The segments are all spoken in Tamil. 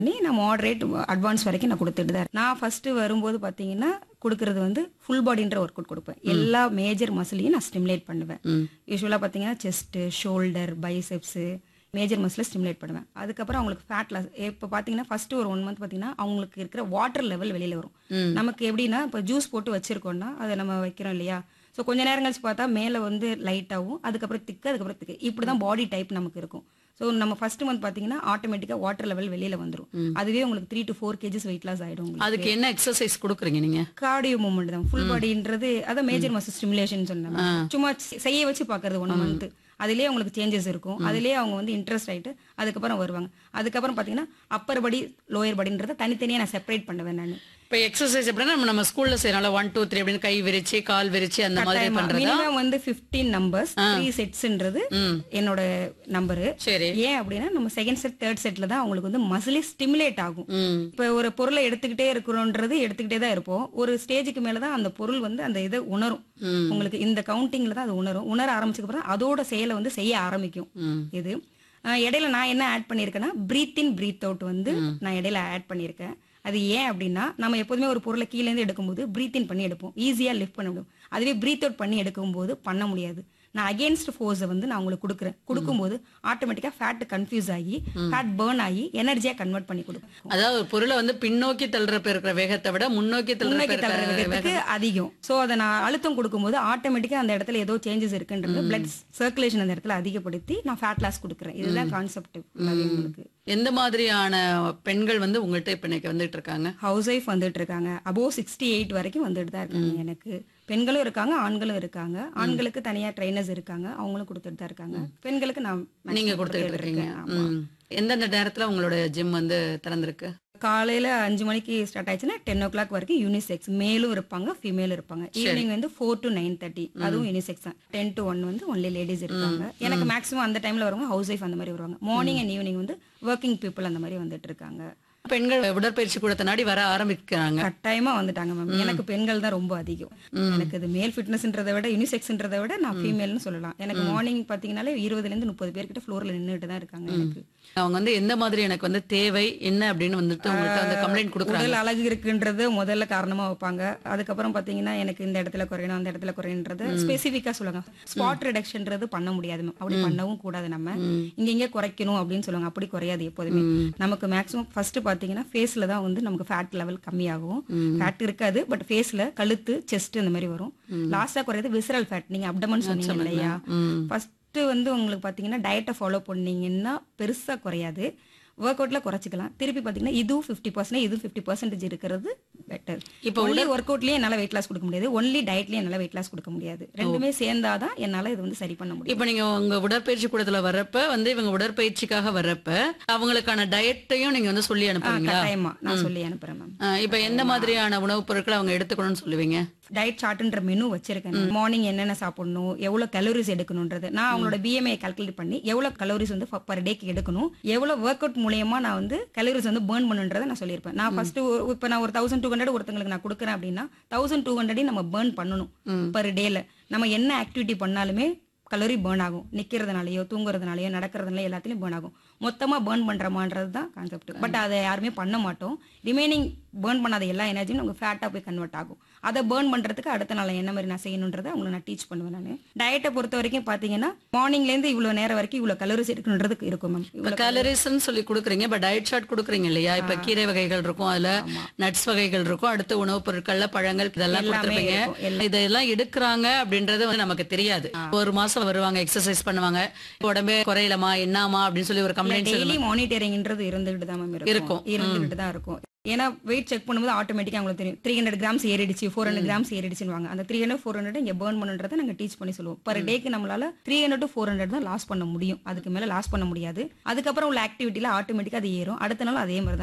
பண்ணி நான் மாடரேட் அட்வான்ஸ் வரைக்கும் நான் கொடுத்துட்டு தான் இருக்கேன். நான் ஃபர்ஸ்ட் வரும்போது பார்த்தீங்கன்னா கொடுக்கறது வந்து ஃபுல் பாடின்ற ஒர்க் அவுட் கொடுப்பேன் எல்லா மேஜர் மசிலையும் நான் ஸ்டிமுலேட் பண்ணுவேன் யூஸ்வலாக பார்த்தீங்கன்னா chest shoulder biceps major muscle stimulate பண்ணுவேன் அதுக்கப்புறம் அவங்களுக்கு ஃபேட் லாஸ் இப்போ பார்த்தீங்கன்னா ஃபர்ஸ்ட் ஒரு ஒன் மந்த் பார்த்தீங்கன்னா அவங்களுக்கு இருக்கிற வாட்டர் லெவல் வெளியில் வரும் நமக்கு எப்படின்னா இப்போ ஜூஸ் போட்டு வச்சிருக்கோம்னா அதை நம்ம வைக்கிறோம் இல்லையா ஸோ கொஞ்ச நேரம் கழிச்சு பார்த்தா மேலே வந்து லைட்டாகவும் அதுக்கப்புறம் திக்கு அதுக்கப்புறம் திக்கு இப்படி தான் பாடி டைப் நமக்கு இருக்கும் ஸோ நம்ம ஃபர்ஸ்ட் மந்த் பார்த்தீங்கன்னா ஆட்டோமேட்டிக்காக வாட்டர் லெவல் வெளியில் வந்துடும் அதுவே உங்களுக்கு three to four kgs weight loss ஆகிடும் உங்களுக்கு அதுக்கு என்ன எக்ஸசைஸ் கொடுக்குறீங்க நீங்க கார்டியோ மூமெண்ட் தான் ஃபுல் பாடின்றது அதான் மேஜர் மசில் ஸ்டிமுலேஷன் சொன்னாங்க சும்மா செய்ய வச்சு பார்க்கறது ஒன் மந்த் அதுலயே அவங்களுக்கு சேஞ்சஸ் இருக்கும் அதுலயே அவங்க வந்து இன்ட்ரெஸ்ட் ஆயிட்டு அதுக்கப்புறம் வருவாங்க அதுக்கப்புறம் பார்த்தீங்கன்னா அப்பர் படி லோயர் படின்றத தனித்தனியாக நான் செப்பரேட் பண்ணுவேன் நான் இப்ப எக்ஸசைஸ் எப்படின்னா நம்ம நம்ம ஸ்கூல்ல செய்யறோம்ல ஒன் டூ த்ரீ அப்படின்னு கை விரிச்சு கால் விரிச்சு அந்த மாதிரி பண்றதா மினிமம் வந்து 15 நம்பர்ஸ் த்ரீ செட்ஸ்ன்றது என்னோட நம்பரு சரி ஏன் அப்படின்னா நம்ம செகண்ட் செட் தேர்ட் செட்ல தான் அவங்களுக்கு வந்து மசிலே ஸ்டிமுலேட் ஆகும் ம் இப்போ ஒரு பொருளை எடுத்துக்கிட்டே இருக்கிறோன்றது எடுத்துக்கிட்டே தான் இருப்போம் ஒரு ஸ்டேஜுக்கு மேல தான் அந்த பொருள் வந்து அந்த இதை உணரும் உங்களுக்கு இந்த கவுண்டிங்ல தான் அது உணரும் உணர ஆரம்பிச்சதுக்கு அப்புறம் அதோட செயலை வந்து செய்ய ஆரம்பிக்கும் இது அஹ் இடையில நான் என்ன ஆட் பண்ணியிருக்கேன்னா பிரீத் இன் பிரீத் அவுட் வந்து நான் இடையில ஆட் பண்ணியிருக்கேன் அது ஏன் அப்படின்னா நம்ம எப்போதுமே ஒரு பொருளை கீழேருந்து எடுக்கும்போது பிரீத் இன் பண்ணி எடுப்போம் ஈஸியாக லிஃப்ட் பண்ண முடியும் அதுவே பிரீத் அவுட் பண்ணி எடுக்கும்போது பண்ண முடியாது நான் அகேன்ஸ்ட் ஃபோர்ஸை வந்து நான் உங்களுக்கு கொடுக்குறேன் கொடுக்கும்போது ஆட்டோமேட்டிக்காக ஃபேட் கன்ஃபியூஸ் ஆகி ஃபேட் பேர்ன் ஆகி எனர்ஜியாக கன்வெர்ட் பண்ணி கொடுக்கும் அதாவது ஒரு பொருளை வந்து பின்னோக்கி தள்ளுறப்ப இருக்கிற வேகத்தை விட முன்னோக்கி முன்னோக்கி தள்ளுறப்ப தள்ளுற இருக்கிற வேகத்துக்கு அதிகம் சோ அதை நான் அழுத்தம் கொடுக்கும்போது ஆட்டோமேட்டிக்கா அந்த இடத்துல ஏதோ சேஞ்சஸ் இருக்குன்றது பிளட் சர்க்குலேஷன் அந்த இடத்துல அதிகப்படுத்தி நான் ஃபேட் லாஸ் கொடுக்குறேன் இதுதான் கான்செப்ட் உங்களுக்கு எந்த மாதிரியான பெண்கள் வந்து உங்கள்கிட்ட இப்ப இன்னைக்கு வந்துட்டு இருக்காங்க ஹவுஸ் ஒய்ஃப் வந்துட்டு இருக்காங்க அபோவ் சிக்ஸ்டி எயிட் வரைக்கும் வந்துட்டு தான் இருக்காங்க எனக்கு பெண்களும் இருக்காங்க ஆண்களும் இருக்காங்க ஆண்களுக்கு தனியா ட்ரைனர்ஸ் இருக்காங்க அவங்களும் கொடுத்துட்டு தான் இருக்காங்க பெண்களுக்கு நான் நீங்க maximum கொடுத்துட்டு இருக்கீங்க இருக்கேன். ஆமா. ம். எந்தெந்த நேரத்துல உங்களோட ஜிம் வந்து திறந்திருக்கு காலையில அஞ்சு மணிக்கு ஸ்டார்ட் ஆயிடுச்சுன்னா டென் ஓ கிளாக் வரைக்கும் யூனிசெக்ஸ் மேலும் இருப்பாங்க ஃபீமேலும் இருப்பாங்க ஈவினிங் வந்து ஃபோர் டு நைன் தேர்ட்டி அதுவும் யூனிசெக்ஸ் தான் டென் டு ஒன் வந்து ஒன்லி லேடிஸ் இருப்பாங்க எனக்கு மேக்ஸிமம் அந்த டைம்ல வருவாங்க ஹவுஸ் ஒய்ஃப் அந்த மாதிரி வருவாங்க மார்னிங் அண்ட் ஈவினிங் வந்து ஒர்க்கிங் பீப்புள் அந்த மாதிரி வந்துட்டு இருக்காங்க பெண்கள் உடற்பயிற்சி கூடத்தை நாடி வர ஆரம்பிக்கிறாங்க கட்டாயமா வந்துட்டாங்க மேம் எனக்கு பெண்கள் தான் ரொம்ப அதிகம் எனக்கு இது மேல் ஃபிட்னஸ்ன்றதை விட யூனிசெக்ஸ்ன்றதை விட நான் ஃபீமேல்னு சொல்லலாம் எனக்கு மார்னிங் பாத்தீங்கன்னாலே இருபதுல இருந்து முப்பது பேர்கிட்ட ஃப்ளோர்ல நின்றுட்டு தான் இருக்காங்க எனக்கு அவங்க வந்து எந்த மாதிரி எனக்கு வந்து தேவை என்ன அப்படின்னு வந்துட்டு உங்கள்கிட்ட வந்து கம்ப்ளைண்ட் கொடுக்குறாங்க உடல் அழகு இருக்குன்றது முதல்ல காரணமா வைப்பாங்க அதுக்கப்புறம் பாத்தீங்கன்னா எனக்கு இந்த இடத்துல குறையணும் அந்த இடத்துல குறையன்றது ஸ்பெசிஃபிக்கா சொல்லுவாங்க ஸ்பாட் ரிடக்ஷன்ன்றது பண்ண முடியாது ma'am. அப்படி பண்ணவும் கூடாது நம்ம இங்க இங்க குறைக்கணும் அப்படின்னு சொல்லுவாங்க அப்படி குறையாது எப்போதுமே நமக்கு மேக்ஸிமம் ஃபர்ஸ்ட் பாத்தீங்கன்னா ஃபேஸ்ல தான் வந்து நமக்கு ஃபேட் லெவல் கம்மியாகும் ஃபேட் இருக்காது பட் ஃபேஸ்ல கழுத்து செஸ்ட் இந்த மாதிரி வரும் லாஸ்டா குறையாது விசரல் ஃபேட் நீங்க அப்டமன் சொன்னீங்க இல்லையா ஃபர்ஸ்ட் வந்து உங்களுக்கு பாத்தீங்கன்னா டயட்டை ஃபாலோ பண்ணீங்கன்னா பெருசா குறையாது ஒர்க் அவுட்ல குறைச்சிக்கலாம் திருப்பி பாத்தீங்கன்னா இதுவும் ஃபிஃப்டி பர்சன்ட் இதுவும் ஃபிஃப்டி பர்சன்டேஜ் இருக்கிறது பெட்டர் இப்போ ஒன்லி ஒர்க் அவுட்லயே என்னால வெயிட் லாஸ் கொடுக்க முடியாது ஒன்லி டயட்லயே என்னால வெயிட் லாஸ் கொடுக்க முடியாது ரெண்டுமே சேர்ந்தாதான் என்னால இது வந்து சரி பண்ண முடியும் இப்ப நீங்க உங்க உடற்பயிற்சி கூடத்துல வர்றப்ப வந்து இவங்க உடற்பயிற்சிக்காக வர்றப்ப அவங்களுக்கான டயட்டையும் நீங்க வந்து சொல்லி ஆ, அனுப்புவீங்களா கட்டாயமா நான் சொல்லி அனுப்புறேன் மேம் ஆ, இப்ப எந்த மாதிரியான உணவுப் பொருட்களை அவங்க எடுத்துக்கணும்னு சொல்லுவீங்க டயட் சார்ட்ன்ற மெனு வச்சிருக்கேன் மார்னிங் என்னென்ன சாப்பிடணும் எவ்வளவு கலோரிஸ் எடுக்கணும்ன்றது நான் அவங்களோட பிஎம்ஐ கால்குலேட் பண்ணி எவ்வளவு கலோரிஸ் வந்து பர் டேக்கு எடுக்கணும் எவ்வளவு ஒர்க் அவுட் மூலியமா நான் வந்து கலோரிஸ் வந்து பேர்ன் பண்ணுன்றதை நான் சொல்லியிருப்பேன் நான் ஃபர்ஸ்ட் இப்போ நான் ஒரு தௌசண்ட் டூ ஹண்ட்ரட் ஒருத்தங்களுக்கு நான் கொடுக்குறேன் அப்படின்னா தௌசண்ட் டூ ஹண்ட்ரடையும் நம்ம பேர்ன் பண்ணணும் பர் டேல நம்ம என்ன ஆக்டிவிட்டி பண்ணாலுமே கலோரி பேர்ன் ஆகும் நிக்கிறதுனாலயோ தூங்குறதுனாலயோ நடக்கிறதுனால எல்லாத்துலயும் பேர்ன் ஆகும் மொத்தமா பேர்ன் பண்றோமான்றது தான் கான்செப்ட் பட் அதை யாருமே பண்ண மாட்டோம் ரிமைனிங் பேர்ன் பண்ணாத எல்லா எனர்ஜியும் நமக்கு ஃபேட்டா போய் கன்வெர்ட் ஆகும் அதை பேர்ன் பண்றதுக்கு அடுத்த நாள் என்ன மாதிரி நான் செய்யணுன்றதை அவங்களை நான் டீச் பண்ணுவேன் நான் டயட்டை பொறுத்த வரைக்கும் பாத்தீங்கன்னா மார்னிங்ல இருந்து இவ்வளவு நேரம் வரைக்கும் இவ்வளவு கலோரிஸ் எடுக்கணுன்றதுக்கு இருக்கும் மேம் இப்ப கேலரிஸ்ன்னு சொல்லி கொடுக்குறீங்க இப்ப டயட் சார்ட் கொடுக்குறீங்க இல்லையா இப்ப கீரை வகைகள் இருக்கும் அதுல நட்ஸ் வகைகள் இருக்கும் அடுத்து உணவுப் பொருட்கள்ல பழங்கள் இதெல்லாம் எல்லாமே கொடுத்துருப்பீங்க இருக்கும், இதெல்லாம் எடுக்கிறாங்க அப்படின்றது வந்து நமக்கு தெரியாது ஒரு மாசம் வருவாங்க எக்ஸசைஸ் பண்ணுவாங்க உடம்பே குறையலமா என்னாமா அப்படின்னு சொல்லி ஒரு கம்ப்ளைண்ட் டெய்லி மானிட்டரிங்ன்றது இருந்துகிட்டு தான் மேம் இருக்கும். இருக்கும் இருந்துகிட்டு தான் இருக்கும் ஏன்னா வெயிட் செக் பண்ணும்போது ஆட்டோமேட்டிக்கா அவங்களுக்கு தெரியும் த்ரீ ஹண்ட்ரட் கிராம்ஸ் ஏறிடுச்சு ஃபோர் ஹண்ட்ரட் கிராம்ஸ் ஏறிடுச்சுன்னு அந்த த்ரீ ஹண்ட்ரட் ஃபோர் ஹண்ட்ரட் இங்க பேர்ன் பண்ணுன்றதை நாங்க டீச் பண்ணி சொல்லுவோம் பர் டேக்கு நம்மளால three hundred to four hundred தான் லாஸ் பண்ண முடியும் அதுக்கு மேல லாஸ் பண்ண முடியாது அதுக்கப்புறம் உள்ள ஆக்டிவிட்டில ஆட்டோமேட்டிக்கா அது ஏறும் அடுத்த நாள் அதே மாதிரி தான் இருக்கும்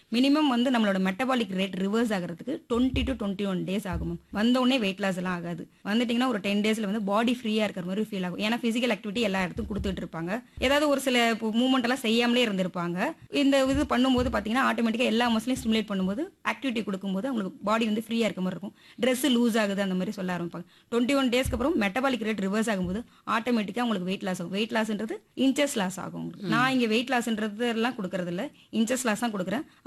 மினிமம் வந்து நம்மளோட மெட்டபாலிக் ரேட் ரிவர்ஸ் ஆகிறதுக்கு twenty two twenty one days ஆகும் மேம் வந்த உடனே வெயிட் லாஸ் எல்லாம் ஆகாது வந்துட்டீங்கன்னா ஒரு டென் டேஸ்ல வந்து பாடி ஃப்ரீயா இருக்கிற மாதிரி ஃபீல் ஆகும் ஏன்னா பிசிக்கல் ஆக்டிவிட்டி எல்லா இடத்துக்கும் கொடுத்துட்டு இருப்பாங்க ஏதாவது ஒரு சில மூவ்மெண்ட் எல்லாம் செய்யாமலே இருந்திருப்பாங்க இந்த இது பண்ணும்போது பாத்தீங்கன்னா ஆட்டோமேட்டிக்கா எல்லா மசிலையும் ஸ்டிமுலேட் பண்ணும்போது ஆக்டிவிட்டி கொடுக்கும்போது அவங்களுக்கு பாடி வந்து ஃப்ரீயா இருக்க மாதிரி இருக்கும் Dress லூஸ் ஆகுது அந்த மாதிரி சொல்ல ஆரம்பிப்பாங்க டுவெண்ட்டி ஒன் டேஸ்க்கு அப்புறம் மெட்டபாலிக் ரேட் ரிவர்ஸ் ஆகும்போது ஆட்டோமேட்டிக்கா உங்களுக்கு வெயிட் லாஸ் ஆகும் வெயிட் லாஸ்ன்றது இன்ச்சஸ் லாஸ் ஆகும் உங்களுக்கு நான் இங்க வெயிட் லாஸ்ன்றது எல்லாம் கொடுக்கறது இல்ல இன்ச்சஸ் லாஸ் தான் கொடுக்குறேன்